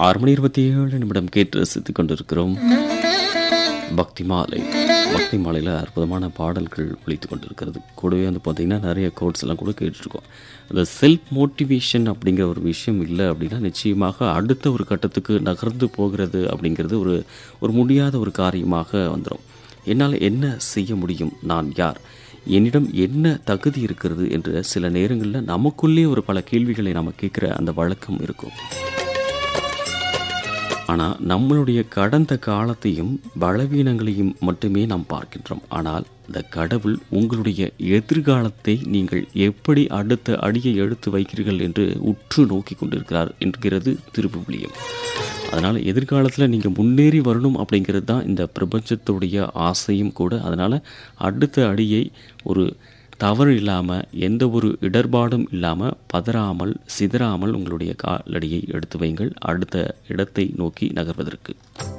ஆறு மணி இருபத்தி ஏழு நிமிடம் கேட்டு ரசித்துக் கொண்டிருக்கிறோம் பக்தி மாலை பக்தி மாலையில் அற்புதமான பாடல்கள் ஒழித்து கொண்டிருக்கிறது கூடவே வந்து பார்த்திங்கன்னா நிறைய கோட்ஸ் எல்லாம் கூட கேட்டுருக்கோம் அந்த செல்ஃப் மோட்டிவேஷன் அப்படிங்கிற ஒரு விஷயம் இல்லை அப்படின்னா நிச்சயமாக அடுத்த ஒரு கட்டத்துக்கு நகர்ந்து போகிறது அப்படிங்கிறது ஒரு ஒரு முடியாத ஒரு காரியமாக வந்துடும் என்னால் என்ன செய்ய முடியும் நான் யார் என்னிடம் என்ன தகுதி இருக்கிறது என்று சில நேரங்களில் நமக்குள்ளே ஒரு பல கேள்விகளை நாம் கேட்குற அந்த வழக்கம் இருக்கும் ஆனால் நம்மளுடைய கடந்த காலத்தையும் பலவீனங்களையும் மட்டுமே நாம் பார்க்கின்றோம் ஆனால் இந்த கடவுள் உங்களுடைய எதிர்காலத்தை நீங்கள் எப்படி அடுத்த அடியை எடுத்து வைக்கிறீர்கள் என்று உற்று நோக்கி கொண்டிருக்கிறார் என்கிறது திருவிவிலியம் அதனால் எதிர்காலத்தில் நீங்கள் முன்னேறி வரணும் அப்படிங்கிறது தான் இந்த பிரபஞ்சத்துடைய ஆசையும் கூட அதனால் அடுத்த அடியை ஒரு தவறு இல்லாமல் எந்த ஒரு இடர்பாடும் இல்லாமல் பதறாமல் சிதறாமல் உங்களுடைய காலடியை எடுத்து வைங்கள் அடுத்த இடத்தை நோக்கி நகர்வதற்கு